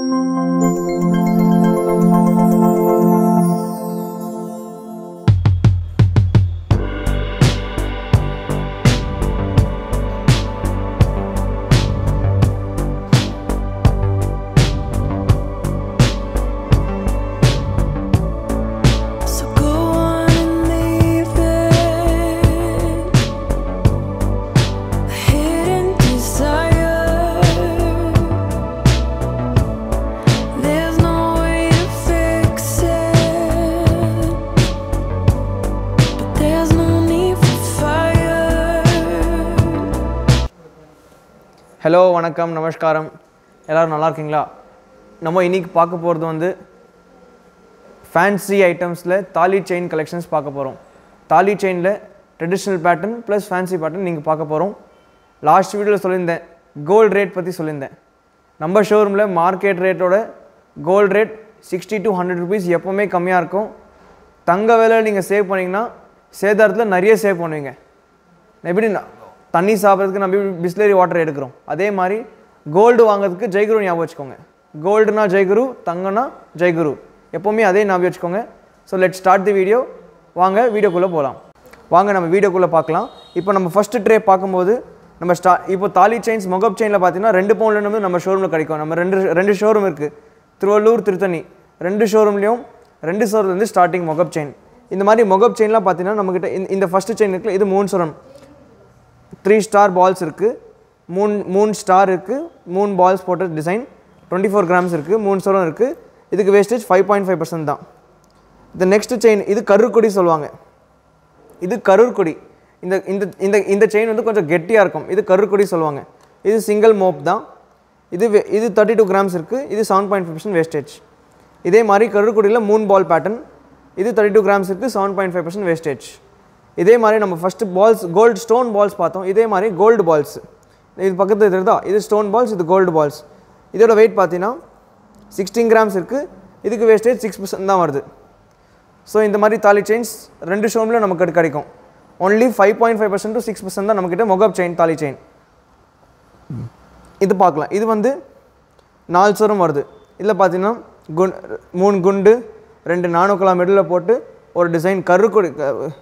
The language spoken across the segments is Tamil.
So go on and leave it. A hidden desire. There's no way to fix it. But there's no need for fire. Hello வணக்கம் நமஸ்காரம் எல்லோரும் நல்லா இருக்கீங்களா நம்ம இன்னைக்கு பார்க்க போகிறது வந்து ஃபேன்சி ஐட்டம்ஸில் தாலி செயின் கலெக்ஷன்ஸ் பார்க்க போகிறோம் தாலி செயினில் traditional pattern plus fancy pattern நீங்கள் பார்க்க போகிறோம் லாஸ்ட் வீடியோவில் சொல்லியிருந்தேன் கோல்டு ரேட் பற்றி சொல்லியிருந்தேன் நம்ம ஷோரூமில் மார்க்கெட் ரேட்டோட gold rate sixty to hundred rupees எப்போவுமே கம்மியாக இருக்கும் தங்க விலை நீங்கள் சேவ் பண்ணிங்கன்னா சேதாரத்தில் நிறைய சேவ் பண்ணுவீங்க எப்படி ந- தண்ணி சாப்பிட்றதுக்கு நம்ம பிஸ்லரி வாட்டர் எடுக்கிறோம் அதே மாதிரி கோல்டு வாங்குறதுக்கு ஜெய்குரு ஞாபகம் வச்சுக்கோங்க கோல்டுனா ஜெய்குரு தங்கம்னா ஜெய்குரு எப்போவுமே அதே ஞாபகம் வச்சுக்கோங்க so let start the video வாங்க வீடியோக்குள்ளே போகலாம் வாங்க நம்ம வீடியோக்குள்ளே பார்க்கலாம் இப்போ நம்ம ஃபஸ்ட்டு ட்ரே பார்க்கும்போது நம்ம ஸ்டா இப்போ தாலி செயின்ஸ் முகப் செயினில் பார்த்தீங்கன்னா ரெண்டு பவுண்ட்லேருந்து நம்ம ஷோரூமில் கிடைக்கும் நம்ம ரெண்டு ரெண்டு ஷோரூம் இருக்குது திருவள்ளூர் திருத்தணி ரெண்டு ஷோரூம்லேயும் ரெண்டு ஷோரூம்லேருந்து ஸ்டார்டிங் முகப் செயின் இந்த மாதிரி முகப் செயின்லாம் பார்த்தீங்கன்னா நம்மக்கிட்ட இந்த இந்த ஃபஸ்ட்டு செயின் இருக்குல்ல இது மூணு சரம் த்ரீ ஸ்டார் பால்ஸ் இருக்குது மூணு மூணு ஸ்டார் இருக்குது மூணு பால்ஸ் போட்ட டிசைன் டுவெண்ட்டி ஃபோர் கிராம்ஸ் இருக்குது மூணு சரம் இருக்குது இதுக்கு wastage five point five percent தான் இந்த நெக்ஸ்ட் செயின் இது கருக்குடி சொல்லுவாங்க இது கரூர்குடி இந்த இந்த இந்த இந்த செயின் வந்து கொஞ்சம் கெட்டியாக இருக்கும் இது கரூர்குடி சொல்லுவாங்க இது சிங்கிள் மோப் தான் இது வே- இது தேர்ட்டி டூ கிராம்ஸ் இருக்குது இது seven point five percent wastage இதே மாதிரி கருக்குடியில் மூணு பால் பேட்டர்ன் இது தேர்ட்டி டூ கிராம்ஸ் இருக்குது seven point five percent wastage இதே மாதிரி நம்ம first balls gold stone balls பார்த்தோம் இதே மாதிரி கோல்டு பால்ஸ் இது பக்கத்தில் இருக்குதா இது ஸ்டோன் பால்ஸ் இது கோல்டு பால்ஸ் இதோட வெயிட் பார்த்தீங்கன்னா சிக்ஸ்டீன் கிராம்ஸ் இருக்குது இதுக்கு வேஸ்டேஜ் சிக்ஸ் பர்சன்ட் தான் வருது ஸோ இந்த மாதிரி தாலி செயின்ஸ் ரெண்டு ஷோமில் நமக்கு அது கிடைக்கும் only five point five percent to six percent தான் நம்மக்கிட்ட மொகப் செயின் தாலி செயின் இது பார்க்கலாம் இது வந்து நாலு சரம் வருது இதில் பார்த்தீங்கன்னா குண் மூணு குண்டு ரெண்டு நானூக்கலா மிடில் போட்டு ஒரு டிசைன் கருக்குடி க-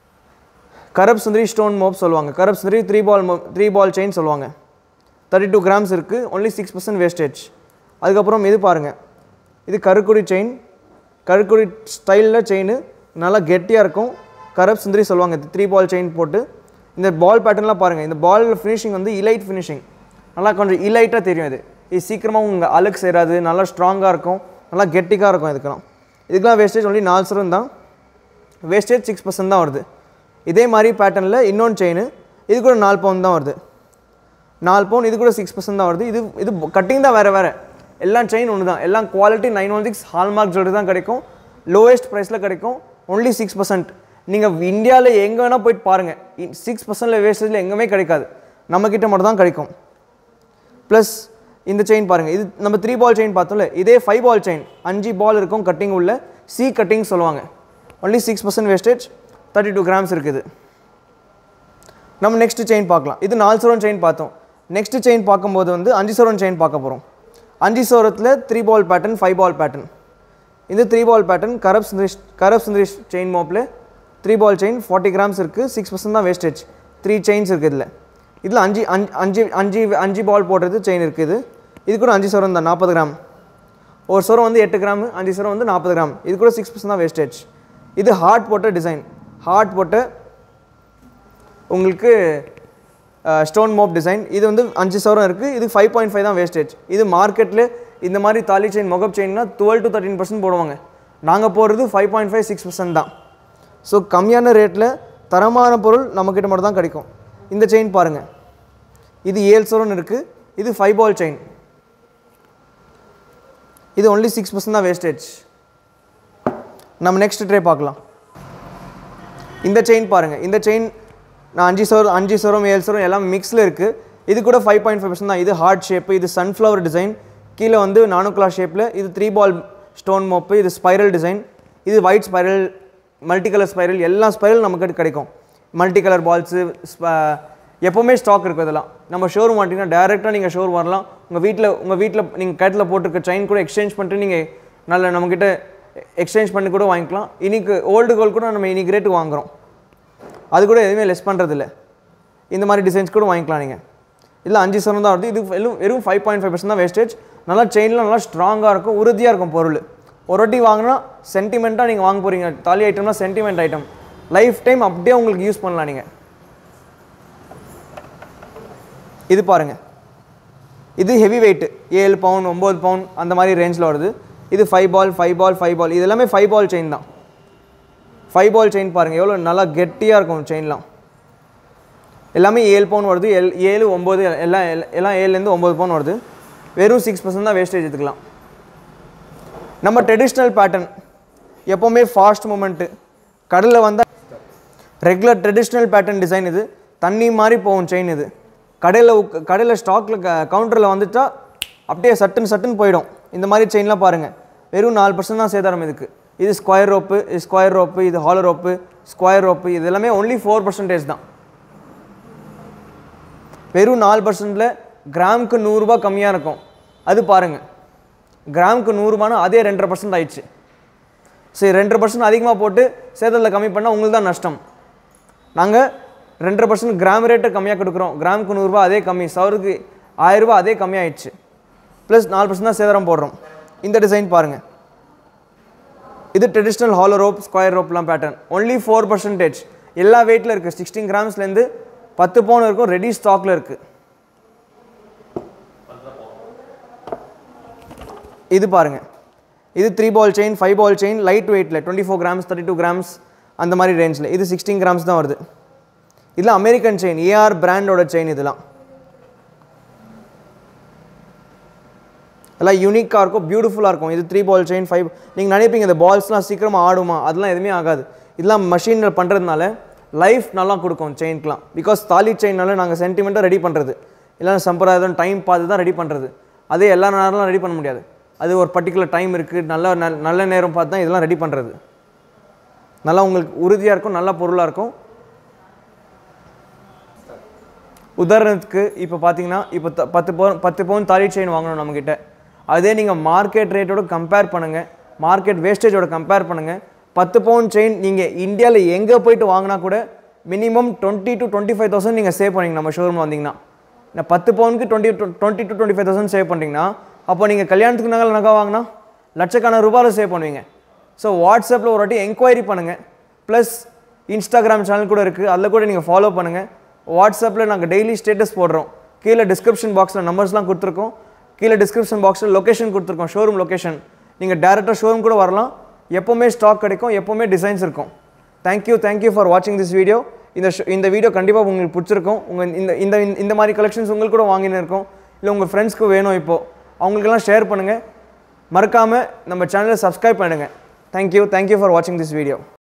கரப் சுந்தரி ஸ்டோன் மோப் சொல்லுவாங்க கரப் சுந்தரி த்ரீ பால் மோ த்ரீ பால் செயின் சொல்லுவாங்க தேர்ட்டி டூ கிராம்ஸ் இருக்குது ஒன்லி சிக்ஸ் பர்சன்ட் வேஸ்டேஜ் அதுக்கப்புறம் இது பாருங்கள் இது கருக்குடி செயின் கருக்குடி ஸ்டைலில் செயின் நல்லா கெட்டியாக இருக்கும் கரப் சுந்தரி சொல்லுவாங்க த்ரீ பால் செயின் போட்டு இந்த பால் பேட்டர்ன்லாம் பாருங்கள் இந்த பால் ஃபினிஷிங் வந்து இலைட் ஃபினிஷிங் நல்லா கொஞ்சம் இலைட்டாக தெரியும் இது இது சீக்கிரமாக உங்கள் அழுக்கு சேராது நல்லா ஸ்ட்ராங்காக இருக்கும் நல்லா கெட்டிக்காக இருக்கும் இதுக்கெல்லாம் இதுக்கெல்லாம் வேஸ்டேஜ் ஒன்லி நாலு சரம் தான் வேஸ்டேஜ் சிக்ஸ் பர்சன்ட் தான் வருது இதே மாதிரி பேட்டர்னில் இன்னொன்று செயின் இது கூட நாலு பவுன் தான் வருது நாலு பவுன் இது கூட சிக்ஸ் பர்சன்ட் தான் வருது இது இது கட்டிங் தான் வேறு வேறு எல்லாம் செயின் ஒன்று தான் எல்லாம் quality nine one six hallmark jewellery தான் கிடைக்கும் லோவஸ்ட் ப்ரைஸில் கிடைக்கும் ஒன்லி சிக்ஸ் பர்சன்ட் நீங்கள் இந்தியாவில் எங்கே வேணால் போயிட்டு பாருங்கள் சிக்ஸ் பர்சன்டில் வேஸ்டேஜில் எங்கேயுமே கிடைக்காது நம்மக்கிட்ட மட்டும் தான் கிடைக்கும் ப்ளஸ் இந்த செயின் பாருங்கள் இது நம்ம த்ரீ பால் செயின் பார்த்தோம்ல இதே ஃபைவ் பால் செயின் அஞ்சு பால் இருக்கும் கட்டிங் உள்ள சி கட்டிங் சொல்லுவாங்க only six percent wastage thirty two grams இருக்குது நம்ம நெக்ஸ்ட் செயின் பார்க்கலாம் இது நாலு சவரன் செயின் பார்த்தோம் நெக்ஸ்ட் செயின் பார்க்கும்போது வந்து அஞ்சு சவரன் செயின் பார்க்க போகிறோம் அஞ்சு சவரத்தில் three ball pattern five ball pattern இது த்ரீ பால் பேட்டர்ன் கரப் சுந்தரிஷ் கரப் சுந்தரிஷ் செயின் மோப்பில் three ball chain forty grams இருக்குது சிக்ஸ் பர்சன்ட் தான் வேஸ்டேஜ் த்ரீ செயின்ஸ் இருக்குது இதில் இதில் அஞ்சு அஞ்சு அஞ்சு அஞ்சு அஞ்சு பால் போடுறது செயின் இருக்குது இது கூட அஞ்சு சவரம் தான் நாற்பது கிராம் ஒரு சவரம் வந்து எட்டு கிராம் அஞ்சு சவரம் வந்து நாற்பது கிராம் இது கூட சிக்ஸ் பர்சன்ட் தான் வேஸ்டேஜ் இது ஹார்ட் போட்ட டிசைன் ஹார்ட் போட்ட உங்களுக்கு ஸ்டோன் மோப் டிசைன் இது வந்து அஞ்சு சவரம் இருக்குது இது ஃபைவ் பாயிண்ட் ஃபைவ் தான் வேஸ்டேஜ் இது மார்க்கெட்டில் இந்த மாதிரி தாலி செயின் முகப் செயின்னா டுவெல் டு தேர்ட்டின் பர்சன்ட் போடுவாங்க நாங்கள் போடுறது five point five six percent தான் ஸோ கம்மியான ரேட்டில் தரமான பொருள் நம்மக்கிட்ட மட்டும் தான் கிடைக்கும் இந்த செயின் பாருங்கள் இது ஏழு சவரன் இருக்குது இது ஃபைவ் பால் செயின் இது ஒன்லி சிக்ஸ் பர்சன்ட் தான் வேஸ்டேஜ் நம்ம நெக்ஸ்ட் ட்ரே பார்க்கலாம் இந்த செயின் பாருங்கள் இந்த செயின் நான் அஞ்சு சவரம் அஞ்சு சவரம் ஏழு சவரம் எல்லாம் மிக்ஸில் இருக்குது இது கூட ஃபைவ் பாயிண்ட் ஃபைவ் தான் இது ஹார்ட் ஷேப்பு இது சன்ஃப்ளவர் டிசைன் கீழே வந்து நானுக்லா ஷேப்பில் இது த்ரீ பால் ஸ்டோன் மோப்பு இது ஸ்பைரல் டிசைன் இது white spiral multi colour spiral எல்லா ஸ்பைரல் நமக்கு கிடைக்கும் மல்டி கலர் பால்ஸு எப்போவுமே ஸ்டாக் இருக்கும் இதெல்லாம் நம்ம ஷோரூம் மாட்டிங்கன்னா டேரெக்டாக நீங்கள் ஷோரூம் வரலாம் உங்கள் வீட்டில் உங்கள் வீட்டில் நீங்கள் கழுத்தில் போட்டிருக்க செயின் கூட எக்ஸ்சேஞ்ச் பண்ணிட்டு நீங்கள் நல்ல நம்மக்கிட்ட எக்ஸ்சேஞ்ச் பண்ணி கூட வாங்கிக்கலாம் இன்னைக்கு ஓல்டு கோல்டு கூட நம்ம இன்னைக்கு ரேட்டு வாங்குறோம் அது கூட எதுவுமே லெஸ் பண்ணுறதில்ல இந்த மாதிரி டிசைன்ஸ் கூட வாங்கிக்கலாம் நீங்கள் இல்லை அஞ்சு சவரம் தான் வருது இது வெறும் வெறும் ஃபைவ் பாயிண்ட் ஃபைவ் பர்சன்ட் தான் வேஸ்டேஜ் நல்லா செயின்லாம் நல்லா ஸ்ட்ராங்காக இருக்கும் உறுதியாக இருக்கும் பொருள் ஒரு வாட்டி வாங்கினா சென்டிமெண்ட்டாக நீங்கள் வாங்க போகிறீங்க தாலி ஐட்டம்னா சென்டிமெண்ட் ஐட்டம் லைஃப் டைம் அப்படியே உங்களுக்கு யூஸ் பண்ணலாம் நீங்கள் இது பாருங்க இது ஹெவி வெயிட் ஏழு பவுன் ஒம்பது பவுன் அந்த மாதிரி ரேஞ்சில் வருது இது five ball five ball five ball இது எல்லாமே ஃபைவ் பால் செயின் தான் ஃபைவ் பால் செயின் பாருங்கள் எவ்வளோ நல்லா கெட்டியாக இருக்கும் செயின்லாம் எல்லாமே ஏழு பவுன் வருது எல் ஏழு ஒம்பது எல்லாம் எல்- எல்லாம் ஏழுலேருந்து ஒம்பது பவுன் வருது வெறும் சிக்ஸ் பர்சன்ட் தான் வேஸ்டேஜ் எடுத்துக்கலாம் நம்ம ட்ரெடிஷ்னல் பேட்டர்ன் எப்போவுமே ஃபாஸ்ட் மூமெண்ட்டு கடலில் வந்தால் ரெகுலர் ட்ரெடிஷ்னல் பேட்டர்ன் டிசைன் இது தண்ணி மாதிரி போகும் செயின் இது கடையில் உக்- கடையில் ஸ்டாக்கில் கவுண்டரில் வந்துட்டா அப்படியே சட்டுன்னு சட்டுன்னு போயிடும் இந்த மாதிரி செயின்லாம் பாருங்கள் வெறும் நாலு பர்சன்ட் தான் சேதாரம் இதுக்கு இது ஸ்கொயர் ரோப்பு இது ஸ்கொயர் ரோப்பு இது ஹாலர் ரோப்பு ஸ்கொயர் ரோப்பு இது எல்லாமே ஒன்லி ஃபோர் பர்சன்டேஜ் தான் வெறும் நாலு பர்சன்டில் கிராமுக்கு நூறுரூபா கம்மியாக இருக்கும் அது பாருங்கள் கிராமுக்கு நூறுரூபானா அதே ரெண்டரை பர்சன்ட் ஆயிடுச்சு சரி ரெண்டரை பர்சன்ட் அதிகமாக போட்டு சேதத்தில் கம்மி பண்ணால் உங்களுக்கு தான் நஷ்டம் நாங்கள் ரெண்டரை பர்சன்ட் கிராம் ரேட்டை கம்மியாக கொடுக்குறோம் கிராமுக்கு நூறுரூபா அதே கம்மி சவருக்கு ஆயிரரூபா அதே கம்மியாயிடுச்சு ப்ளஸ் நாலு பர்சன்ட் தான் சேதாரம் போடுறோம் இந்த டிசைன் பாருங்கள் இது ட்ரெடிஷ்னல் ஹாலோ ரோப் ஸ்கொயர் ரோப்லாம் பேட்டர்ன் ஒன்லி ஃபோர் பர்சன்டேஜ் எல்லா வெயிட்டில் இருக்குது சிக்ஸ்டீன் கிராம்ஸ்லேருந்து பத்து பவுன் இருக்கும் ரெடி ஸ்டாக்கில் இருக்குது இது பாருங்கள் இது three ball chain five ball chain light வெயிட்டில் twenty four grams thirty two grams அந்த மாதிரி ரேஞ்சில் இது சிக்ஸ்டீன் கிராம்ஸ் தான் வருது இதெல்லாம் அமெரிக்கன் செயின் ஏஆர் பிராண்டோட செயின் இதெல்லாம் எல்லாம் யூனிக்காக இருக்கும் பியூட்டிஃபுல்லாக இருக்கும் இது த்ரீ பால் செயின் ஃபைவ் நீங்கள் நினைப்பீங்க இந்த பால்ஸ்லாம் சீக்கிரமாக ஆடுமா அதெல்லாம் எதுவுமே ஆகாது இதெல்லாம் மஷினில் பண்ணுறதுனால லைஃப் நல்லா கொடுக்கும் செயின்க்கெலாம் பிகாஸ் தாலி செயின்னால நாங்கள் சென்டிமெண்ட்டாக ரெடி பண்ணுறது இல்லைன்னா சம்பிரதாயம் டைம் பார்த்து தான் ரெடி பண்ணுறது அதே எல்லா நேரம்லாம் ரெடி பண்ண முடியாது அது ஒரு பர்டிகுலர் டைம் இருக்குது நல்ல நல்- நல்ல நேரம் பார்த்து தான் இதெல்லாம் ரெடி பண்ணுறது நல்லா உங்களுக்கு உறுதியாக இருக்கும் நல்ல பொருளாக இருக்கும் உதாரணத்துக்கு இப்போ பார்த்தீங்கன்னா இப்போ த- பத்து பவுன் பத்து பவுன் தாலி செயின் வாங்கணும் நம்மக்கிட்ட அதே நீங்கள் மார்க்கெட் ரேட்டோட கம்பேர் பண்ணுங்கள் மார்க்கெட் வேஸ்டேஜோட கம்பேர் பண்ணுங்கள் பத்து பவுன் செயின் நீங்கள் இந்தியாவில் எங்கே போயிட்டு வாங்கினா கூட minimum twenty to twenty five thousand நீங்கள் சேவ் பண்ணீங்க நம்ம ஷோரூம் வந்தீங்கன்னா இந்த பத்து பவுனுக்கு twenty twenty to twenty five thousand save பண்ணுறீங்கன்னா அப்போ நீங்கள் கல்யாணத்துக்கு நகை நகை வாங்கினா லட்சக்கணக்கான ரூபாயில் சேவ் பண்ணுவீங்க ஸோ வாட்ஸ்அப்பில் ஒரு வாட்டி என்கொயரி பண்ணுங்கள் ப்ளஸ் இன்ஸ்டாகிராம் சேனல் கூட இருக்குது அதில் கூட நீங்கள் ஃபாலோ பண்ணுங்கள் வாட்ஸ்அப்பில் நாங்கள் டெய்லி ஸ்டேட்டஸ் போடுறோம் கீழே டிஸ்கிரிப்ஷன் பாக்ஸில் நம்பர்ஸ்லாம் கொடுத்துருக்கோம் கீழே டிஸ்கிரிப்ஷன் பாக்ஸில் லொகேஷன் கொடுத்துருக்கோம் ஷோரூம் லொகேஷன் நீங்கள் டேரெக்டாக ஷோரூம் கூட வரலாம் எப்போவுமே ஸ்டாக் கிடைக்கும் எப்போவுமே டிசைன்ஸ் இருக்கும் தேங்க்யூ தேங்க்யூ ஃபார் வாட்சிங் திஸ் வீடியோ இந்த ஷோ- இந்த வீடியோ கண்டிப்பாக உங்களுக்கு பிடிச்சிருக்கும் உங்கள் இந்த இந்த இந்த மாதிரி கலெக்ஷன்ஸ் உங்களுக்கு கூட வாங்கின்னு இருக்கும் இல்லை உங்கள் ஃப்ரெண்ட்ஸ்க்கு வேணும் இப்போது அவங்களுக்கெல்லாம் ஷேர் பண்ணுங்கள் மறக்காமல் நம்ம சேனலை சப்ஸ்கிரைப் பண்ணுங்கள் தேங்க்யூ தேங்க்யூ ஃபார் வாட்சிங் திஸ் வீடியோ